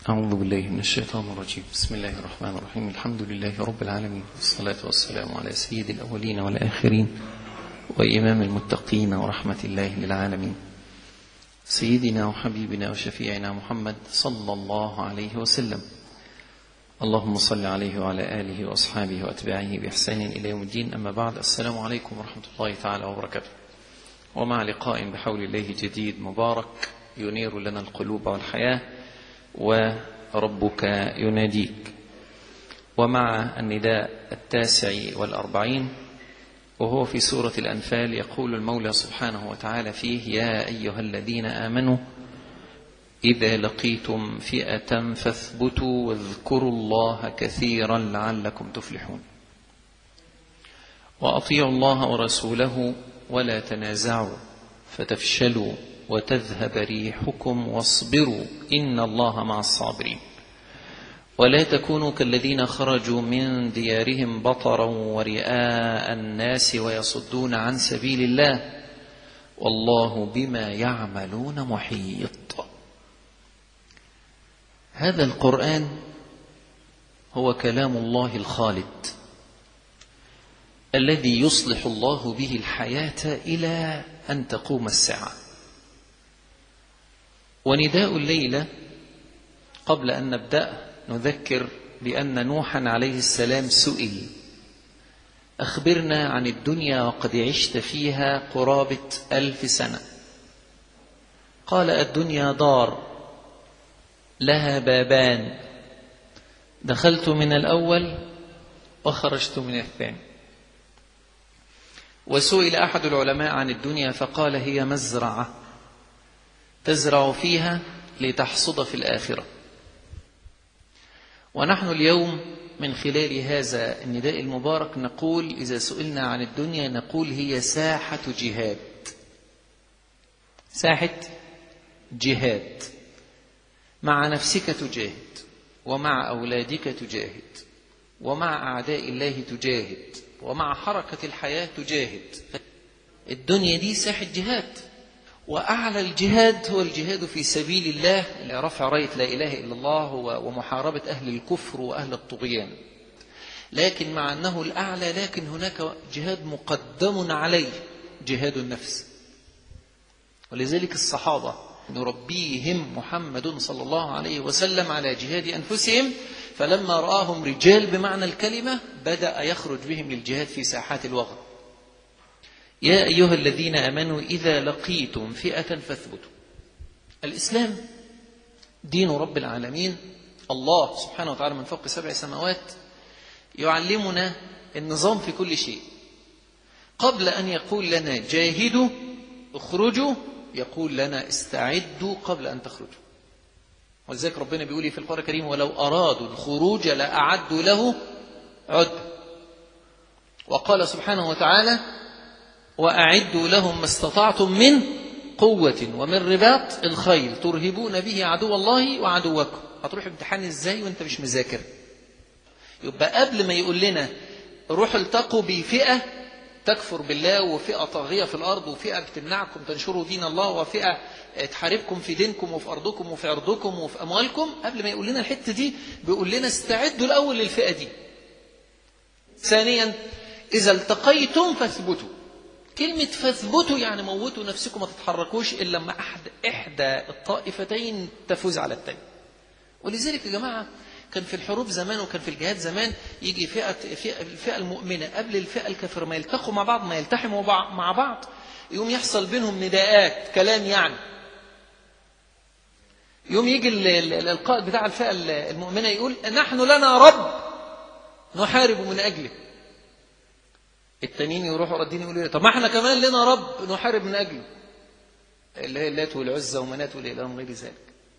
أعوذ بالله من الشيطان الرجيم بسم الله الرحمن الرحيم الحمد لله رب العالمين والصلاة والسلام على سيد الأولين والآخرين وإمام المتقين ورحمة الله للعالمين سيدنا وحبيبنا وشفيعنا محمد صلى الله عليه وسلم اللهم صل عليه وعلى آله وأصحابه وأتباعه بإحسان إلى يوم الدين أما بعد السلام عليكم ورحمة الله تعالى وبركاته ومع لقاء بحول الله جديد مبارك ينير لنا القلوب والحياة وربك يناديك ومع النداء التاسع والأربعين وهو في سورة الأنفال يقول المولى سبحانه وتعالى فيه يا أيها الذين آمنوا إذا لقيتم فئة فاثبتوا واذكروا الله كثيرا لعلكم تفلحون وأطيعوا الله ورسوله ولا تنازعوا فتفشلوا وتذهب ريحكم واصبروا إن الله مع الصابرين ولا تكونوا كالذين خرجوا من ديارهم بطرا ورئاء الناس ويصدون عن سبيل الله والله بما يعملون محيط هذا القرآن هو كلام الله الخالد الذي يصلح الله به الحياة إلى أن تقوم الساعة ونداء الليلة قبل أن نبدأ نذكر بأن نوحا عليه السلام سئل أخبرنا عن الدنيا وقد عشت فيها قرابة ألف سنة قال الدنيا دار لها بابان دخلت من الأول وخرجت من الثاني وسئل أحد العلماء عن الدنيا فقال هي مزرعة تزرع فيها لتحصد في الآخرة ونحن اليوم من خلال هذا النداء المبارك نقول إذا سئلنا عن الدنيا نقول هي ساحة جهاد ساحة جهاد مع نفسك تجاهد ومع أولادك تجاهد ومع أعداء الله تجاهد ومع حركة الحياة تجاهد الدنيا دي ساحة جهاد وأعلى الجهاد هو الجهاد في سبيل الله لرفع راية لا إله إلا الله ومحاربة أهل الكفر وأهل الطغيان لكن مع أنه الأعلى لكن هناك جهاد مقدم عليه جهاد النفس ولذلك الصحابة نربيهم محمد صلى الله عليه وسلم على جهاد أنفسهم فلما رآهم رجال بمعنى الكلمة بدأ يخرج بهم للجهاد في ساحات الوغى يا أيها الذين أمنوا إذا لقيتم فئة فاثبتوا الإسلام دين رب العالمين الله سبحانه وتعالى من فوق سبع سماوات يعلمنا النظام في كل شيء قبل أن يقول لنا جاهدوا اخرجوا يقول لنا استعدوا قبل أن تخرجوا ولذلك ربنا بيقول في القرآن الكريم ولو أرادوا الخروج لأعدوا له عد وقال سبحانه وتعالى وأعدوا لهم ما استطعتم من قوة ومن رباط الخيل ترهبون به عدو الله وعدوكم هتروح امتحان ازاي وانت مش مذاكر يبقى قبل ما يقول لنا روحوا التقوا بفئة تكفر بالله وفئة طاغية في الأرض وفئة بتمنعكم تنشروا دين الله وفئة تحاربكم في دينكم وفي أرضكم وفي عرضكم وفي أموالكم قبل ما يقول لنا الحتة دي بيقول لنا استعدوا الأول للفئة دي ثانيا إذا التقيتم فاثبتوا كلمة فاثبتوا يعني موتوا نفسكم ما تتحركوش إلا لما أحد إحدى الطائفتين تفوز على الثاني ولذلك يا جماعة كان في الحروب زمان وكان في الجهاد زمان يجي فئة, فئة الفئة المؤمنة قبل الفئة الكافرة ما يلتقوا مع بعض ما يلتحموا مع بعض يوم يحصل بينهم نداءات كلام يعني يوم يجي القائد بتاع الفئة المؤمنة يقول نحن لنا رب نحارب من أجله التانيين يروحوا ردين يقولوا طب ما احنا كمان لنا رب نحارب من أجله اللي هي اللات والعزة ومنات والإله غير ذلك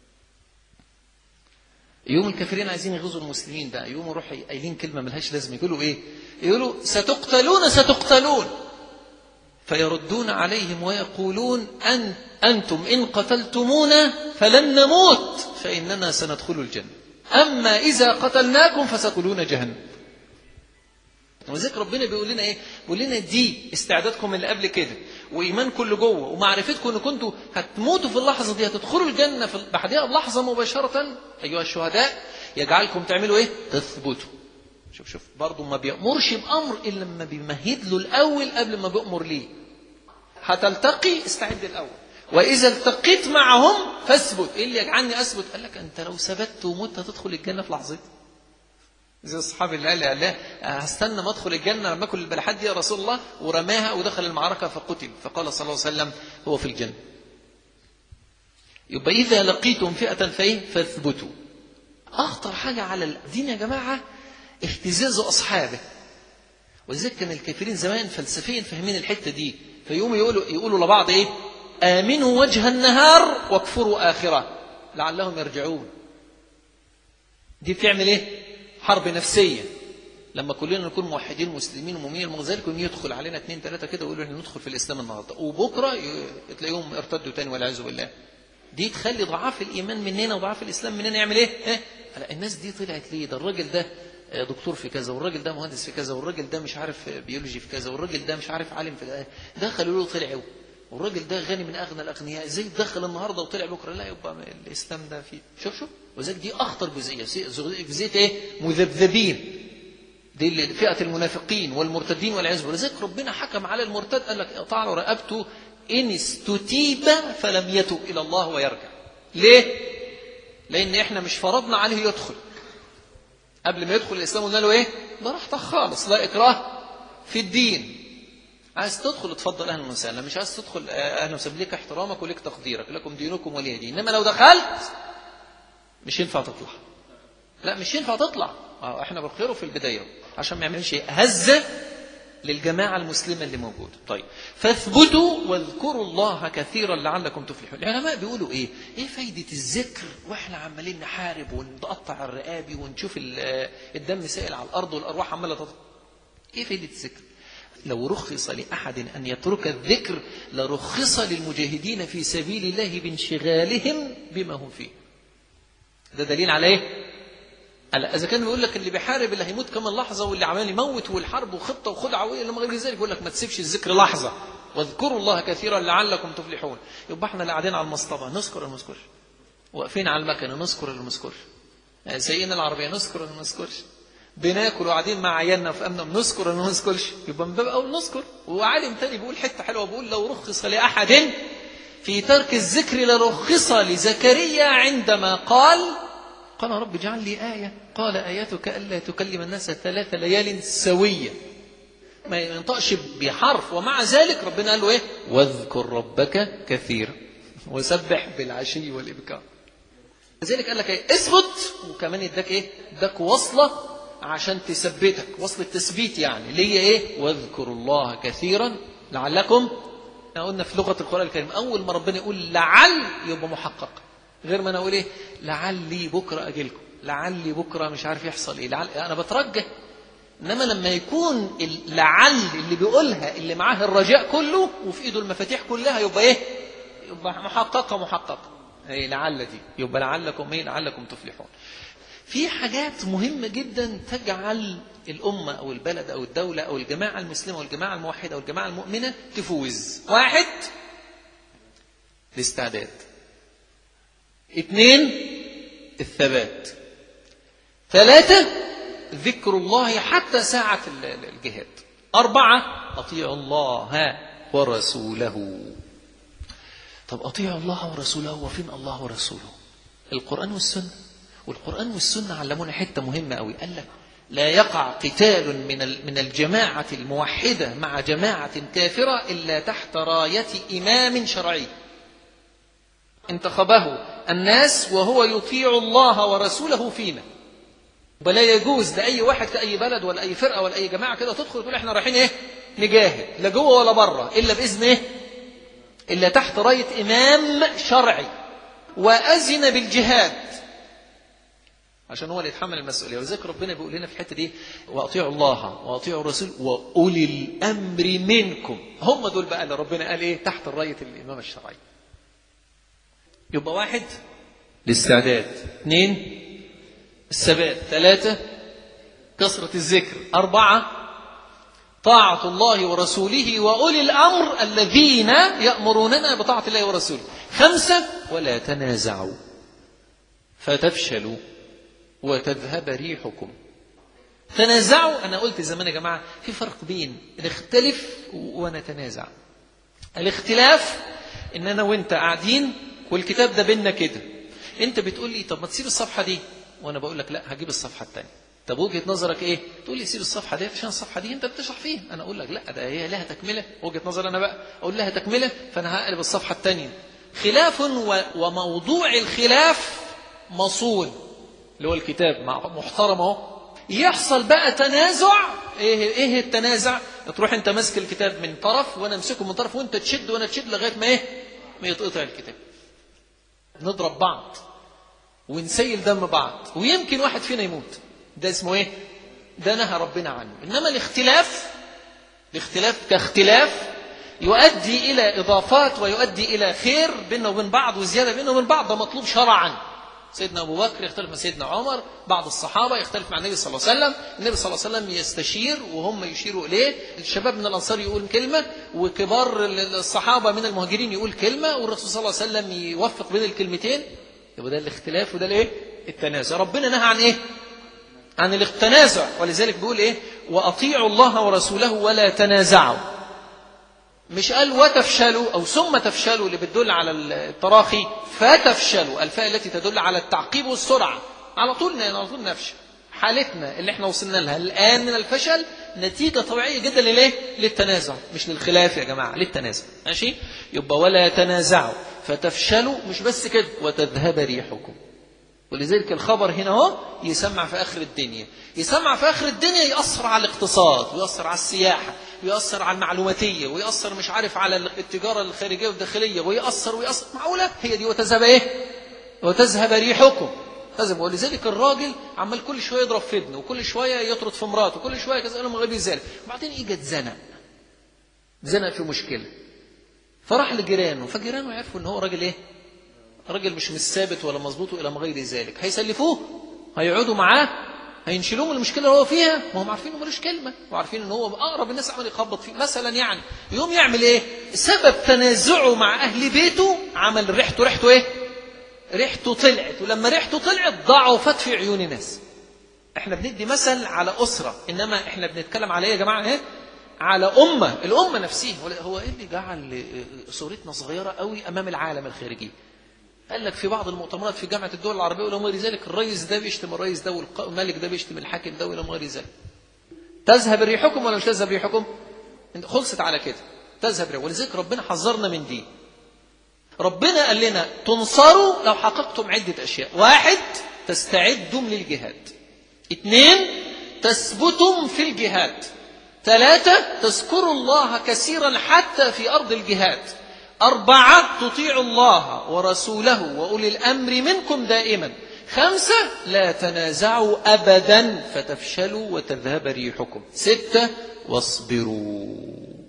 يوم الكافرين عايزين يغزوا المسلمين بقى يوم يروحوا قايلين كلمة ملهاش لازمة يقولوا ايه يقولوا ستقتلون ستقتلون فيردون عليهم ويقولون أن أنتم إن قتلتمونا فلن نموت فإننا سندخل الجنة أما إذا قتلناكم فستقولون جهنم وذلك ربنا بيقول لنا ايه بيقول لنا دي استعدادكم اللي قبل كده وايمانكم اللي جوه ومعرفتكم ان كنتوا هتموتوا في اللحظه دي هتدخلوا الجنه في بعدها بلحظه مباشره ايها الشهداء يجعلكم تعملوا ايه؟ تثبتوا شوف شوف برضه ما بيأمرش بأمر إلا لما بيمهد له الأول قبل ما بيأمر ليه هتلتقي استعد الأول وإذا التقيت معهم فاثبت إيه اللي يجعلني أثبت قال لك أنت لو ثبت ومت هتدخل الجنة في لحظتها زي الصحابي اللي قال لي قال لا هستنى ما ادخل الجنه لما اكل البلحات دي يا رسول الله ورماها ودخل المعركه فقتل فقال صلى الله عليه وسلم هو في الجنه. يبقى اذا لقيتم فئه فايه فاثبتوا. اخطر حاجه على الدين يا جماعه اهتزاز اصحابه. ولذلك كان الكافرين زمان فلسفيا فاهمين الحته دي فيقوموا يقولوا يقولوا لبعض ايه؟ امنوا وجه النهار واكفروا اخره لعلهم يرجعون. دي بتعمل ايه؟ حرب نفسية لما كلنا نكون موحدين مسلمين ومؤمنين المغزى يكون يدخل علينا اثنين ثلاثة كده ويقولوا ان ندخل في الإسلام النهاردة وبكرة تلاقيهم ارتدوا تاني والعياذ بالله دي تخلي ضعاف الإيمان مننا وضعاف الإسلام مننا يعمل إيه؟ اه؟ الناس دي طلعت ليه؟ ده الراجل ده دكتور في كذا والراجل ده مهندس في كذا والراجل ده مش عارف بيولوجي في كذا والراجل ده مش عارف عالم في دخلوا له طلعوا والراجل ده غني من اغنى الاغنياء ازاي دخل النهارده وطلع بكره لا يبقى الاسلام ده فيه شوف شوف وذلك دي اخطر جزئيه جزئيه ايه مذبذبين دي اللي فئه المنافقين والمرتدين والعياذ بالله لذلك ربنا حكم على المرتد قال لك اقطع له رقبته ان استتيب فلم يتب الى الله ويرجع ليه لان احنا مش فرضنا عليه يدخل قبل ما يدخل الاسلام قلنا له ايه براحتك خالص لا اكراه في الدين عايز تدخل اتفضل اهلا وسهلا مش عايز تدخل اهلا وسهلا ليك احترامك وليك تقديرك لكم دينكم ولي دين انما لو دخلت مش ينفع تطلع لا مش ينفع تطلع اه احنا بنخيره في البدايه عشان ما يعملش هزه للجماعه المسلمه اللي موجوده طيب فاثبتوا واذكروا الله كثيرا لعلكم تفلحون العلماء بيقولوا ايه ايه فايده الذكر واحنا عمالين نحارب ونقطع الرقابي ونشوف الدم سائل على الارض والارواح عماله تطلع ايه فايده الذكر لو رخص لأحد أن يترك الذكر لرخص للمجاهدين في سبيل الله بانشغالهم بما هم فيه ده دليل على ايه؟ على إذا كان بيقول لك اللي بيحارب اللي هيموت كمان لحظة واللي عمال يموت والحرب وخطة وخدعة وإلى غير ذلك بيقول لك ما تسيبش الذكر لحظة واذكروا الله كثيرا لعلكم تفلحون يبقى احنا اللي قاعدين على المصطبة نذكر ولا ما نذكرش واقفين على المكنة نذكر ولا ما نذكرش سايقين العربية نذكر ولا ما نذكرش بناكل وقاعدين مع عيالنا في امنا بنذكر ولا ما نذكرش يبقى من باب اول نذكر وعالم تاني بيقول حته حلوه بيقول لو رخص لاحد في ترك الذكر لرخص لزكريا عندما قال قال رب اجعل لي آية قال آياتك ألا تكلم الناس ثلاث ليال سوية ما ينطقش بحرف ومع ذلك ربنا قال له ايه واذكر ربك كثيرا وسبح بالعشي والإبكار لذلك قال لك ايه اثبت وكمان اداك ايه اداك وصله عشان تثبتك وصل التثبيت يعني ليه ايه واذكروا الله كثيرا لعلكم احنا قلنا في لغه القران الكريم اول ما ربنا يقول لعل يبقى محقق غير ما انا اقول ايه لعلي بكره اجيلكم لعلي بكره مش عارف يحصل ايه لعل انا بترجى انما لما يكون لعل اللي بيقولها اللي معاه الرجاء كله وفي ايده المفاتيح كلها يبقى ايه يبقى محققه محققه ايه لعل دي يبقى لعلكم ايه لعلكم تفلحون في حاجات مهمة جدا تجعل الأمة أو البلد أو الدولة أو الجماعة المسلمة أو الجماعة الموحدة أو الجماعة المؤمنة تفوز واحد الاستعداد اثنين الثبات ثلاثة ذكر الله حتى ساعة الجهاد أربعة أطيعوا الله ورسوله طب أطيعوا الله ورسوله وفين الله ورسوله القرآن والسنة والقرآن والسنة علمونا حتة مهمة قوي قال لك لا يقع قتال من من الجماعة الموحدة مع جماعة كافرة إلا تحت راية إمام شرعي انتخبه الناس وهو يطيع الله ورسوله فينا ولا يجوز لأي واحد في أي بلد ولا أي فرقة ولا أي جماعة كده تدخل تقول احنا رايحين ايه نجاهد لا جوه ولا بره إلا بإذن ايه إلا تحت راية إمام شرعي وأذن بالجهاد عشان هو اللي يتحمل المسؤوليه ولذلك ربنا بيقول لنا في الحته دي واطيعوا الله واطيعوا الرسول واولي الامر منكم هم دول بقى اللي ربنا قال ايه تحت الرايه الامام الشرعي يبقى واحد الاستعداد اثنين الثبات ثلاثه كثره الذكر اربعه طاعة الله ورسوله وأولي الأمر الذين يأمروننا بطاعة الله ورسوله خمسة ولا تنازعوا فتفشلوا وتذهب ريحكم تنازعوا أنا قلت زمان يا جماعة في فرق بين نختلف ونتنازع الاختلاف إن أنا وأنت قاعدين والكتاب ده بينا كده أنت بتقول لي طب ما تسيب الصفحة دي وأنا بقول لك لا هجيب الصفحة الثانية طب وجهة نظرك إيه؟ تقول لي سيب الصفحة دي عشان الصفحة دي أنت بتشرح فيها أنا أقول لك لا ده هي لها تكملة وجهة نظر أنا بقى أقول لها تكملة فأنا هقلب الصفحة الثانية خلاف و... وموضوع الخلاف مصون اللي هو الكتاب محترم اهو يحصل بقى تنازع ايه ايه التنازع تروح انت ماسك الكتاب من طرف وانا امسكه من طرف وانت تشد وانا تشد لغايه ما ايه ما يتقطع الكتاب نضرب بعض ونسيل دم بعض ويمكن واحد فينا يموت ده اسمه ايه ده نهى ربنا عنه انما الاختلاف الاختلاف كاختلاف يؤدي الى اضافات ويؤدي الى خير بيننا وبين بعض وزياده بيننا وبين بعض ده مطلوب شرعا سيدنا أبو بكر يختلف مع سيدنا عمر بعض الصحابة يختلف مع النبي صلى الله عليه وسلم النبي صلى الله عليه وسلم يستشير وهم يشيروا إليه الشباب من الأنصار يقول كلمة وكبار الصحابة من المهاجرين يقول كلمة والرسول صلى الله عليه وسلم يوفق بين الكلمتين يبقى ده الاختلاف وده الايه التنازع ربنا نهى عن ايه عن التنازع ولذلك بيقول ايه واطيعوا الله ورسوله ولا تنازعوا مش قال وتفشلوا أو ثم تفشلوا اللي بتدل على التراخي فتفشلوا الفاء التي تدل على التعقيب والسرعة على طول على طول نفشل حالتنا اللي احنا وصلنا لها الآن من الفشل نتيجة طبيعية جدا لليه؟ للتنازع مش للخلاف يا جماعة للتنازع ماشي يبقى ولا تنازعوا فتفشلوا مش بس كده وتذهب ريحكم ولذلك الخبر هنا اهو يسمع في آخر الدنيا يسمع في آخر الدنيا يأثر على الاقتصاد ويأثر على السياحة ويأثر على المعلوماتية ويأثر مش عارف على التجارة الخارجية والداخلية ويأثر ويأثر معقولة هي دي وتذهب ايه وتذهب ريحكم تذهب ولذلك الراجل عمال كل شوية يضرب في ابنه وكل شوية يطرد في مراته وكل شوية كذا من غير ذلك وبعدين يجي اتزنق زنق في مشكلة فراح لجيرانه فجيرانه عرفوا ان هو راجل ايه راجل مش مش ثابت ولا مظبوط الى ما غير ذلك هيسلفوه هيقعدوا معاه هينشلوه من المشكله اللي هو فيها ما هم عارفين انه ملوش كلمه وعارفين ان هو اقرب الناس عمال يخبط فيه مثلا يعني يقوم يعمل ايه سبب تنازعه مع اهل بيته عمل ريحته ريحته ايه ريحته طلعت ولما ريحته طلعت ضعفت في عيون الناس احنا بندي مثل على اسره انما احنا بنتكلم على ايه يا جماعه ايه على امه الامه نفسها هو ايه اللي جعل صورتنا صغيره قوي امام العالم الخارجي قال لك في بعض المؤتمرات في جامعة الدول العربية ولا غير ذلك الرئيس ده بيشتم الرئيس ده والملك ده بيشتم الحاكم ده ولا غير ذلك تذهب ريحكم ولا مش تذهب ريحكم خلصت على كده تذهب ريحكم ولذلك ربنا حذرنا من دي ربنا قال لنا تنصروا لو حققتم عدة أشياء واحد تستعدوا للجهاد اثنين تثبتم في الجهاد ثلاثة تذكروا الله كثيرا حتى في أرض الجهاد أربعة تطيعوا الله ورسوله وأولي الأمر منكم دائما خمسة لا تنازعوا أبدا فتفشلوا وتذهب ريحكم ستة واصبروا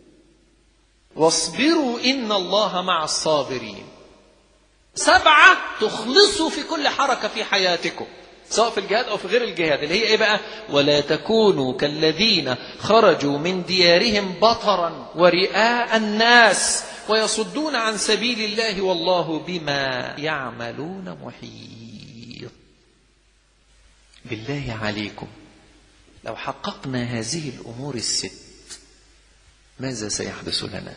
واصبروا إن الله مع الصابرين سبعة تخلصوا في كل حركة في حياتكم سواء في الجهاد أو في غير الجهاد اللي هي إيه بقى ولا تكونوا كالذين خرجوا من ديارهم بطرا ورئاء الناس ويصدون عن سبيل الله والله بما يعملون محيط بالله عليكم لو حققنا هذه الأمور الست ماذا سيحدث لنا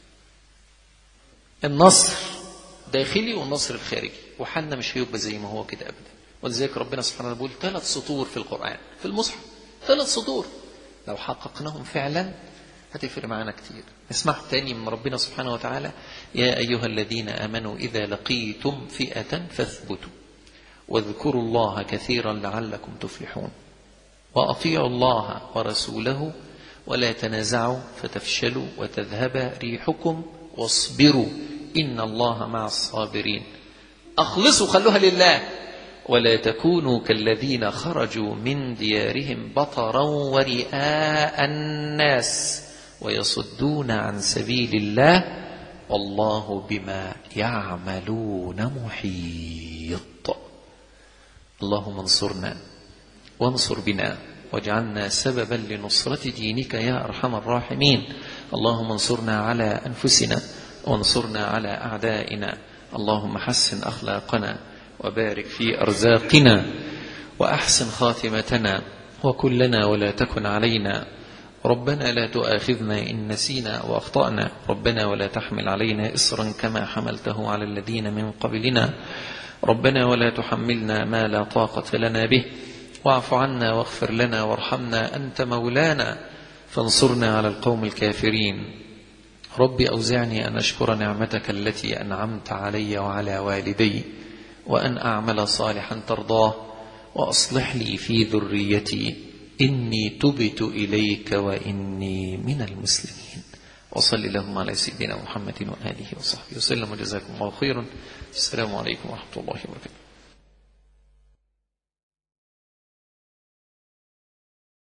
النصر داخلي والنصر الخارجي وحالنا مش هيبقى زي ما هو كده أبدا ولذلك ربنا سبحانه وتعالى بيقول ثلاث سطور في القرآن في المصحف ثلاث سطور لو حققناهم فعلا هتفرق معانا كتير نسمع تاني من ربنا سبحانه وتعالى يا أيها الذين آمنوا إذا لقيتم فئة فاثبتوا واذكروا الله كثيرا لعلكم تفلحون وأطيعوا الله ورسوله ولا تنازعوا فتفشلوا وتذهب ريحكم واصبروا إن الله مع الصابرين أخلصوا خلوها لله ولا تكونوا كالذين خرجوا من ديارهم بطرا ورئاء الناس ويصدون عن سبيل الله والله بما يعملون محيط اللهم انصرنا وانصر بنا واجعلنا سببا لنصرة دينك يا أرحم الراحمين اللهم انصرنا على أنفسنا وانصرنا على أعدائنا اللهم حسن أخلاقنا وبارك في أرزاقنا وأحسن خاتمتنا وكن لنا ولا تكن علينا ربنا لا تؤاخذنا إن نسينا وأخطأنا ربنا ولا تحمل علينا إصرا كما حملته على الذين من قبلنا ربنا ولا تحملنا ما لا طاقة لنا به واعف عنا واغفر لنا وارحمنا أنت مولانا فانصرنا على القوم الكافرين رب أوزعني أن أشكر نعمتك التي أنعمت علي وعلى والدي وأن أعمل صالحا ترضاه وأصلح لي في ذريتي إني تبت إليك وإني من المسلمين وصل اللهم على سيدنا محمد وآله وصحبه وسلم وجزاكم الله خيرا السلام عليكم ورحمة الله وبركاته